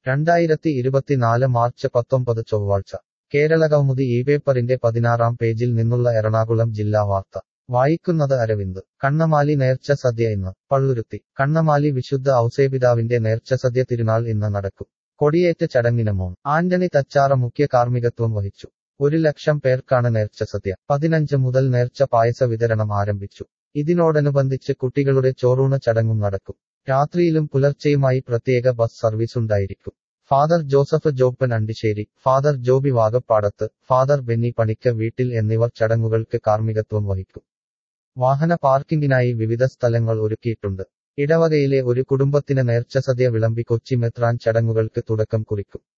രണ്ടായിരത്തി ഇരുപത്തിനാല് മാർച്ച് പത്തൊമ്പത് ചൊവ്വാഴ്ച കേരളകൗമുദി ഈ പേപ്പറിന്റെ പതിനാറാം പേജിൽ നിന്നുള്ള എറണാകുളം ജില്ലാ വാർത്ത വായിക്കുന്നത് അരവിന്ദ് കണ്ണമാലി നേർച്ച സദ്യ ഇന്ന് പള്ളുരുത്തി കണ്ണമാലി വിശുദ്ധ ഔസേപിതാവിന്റെ നേർച്ച സദ്യ തിരുനാൾ ഇന്ന് നടക്കും കൊടിയേറ്റ് ചടങ്ങിന് മോൻ ആന്റണി തച്ചാറ മുഖ്യ കാർമ്മികത്വം വഹിച്ചു ഒരു ലക്ഷം പേർക്കാണ് നേർച്ച സദ്യ പതിനഞ്ച് മുതൽ നേർച്ച പായസ വിതരണം ആരംഭിച്ചു ഇതിനോടനുബന്ധിച്ച് കുട്ടികളുടെ ചോറൂണ് ചടങ്ങും നടക്കും രാത്രിയിലും പുലർച്ചെയുമായി പ്രത്യേക ബസ് സർവീസുണ്ടായിരിക്കും father Joseph Joppan Andissery father Joby Vagappadath father Benny പണിക്ക വീട്ടിൽ എന്നിവർ ചടങ്ങുകൾക്ക് കാർമ്മികത്വം വഹിക്കും വാഹന പാർക്കിംഗിനായി വിവിധ സ്ഥലങ്ങൾ ഒരുക്കിയിട്ടുണ്ട് ഇടവകയിലെ ഒരു കുടുംബത്തിന് നേർച്ച സദ്യ വിളമ്പി കൊച്ചി മെത്രാൻ ചടങ്ങുകൾക്ക് തുടക്കം കുറിക്കും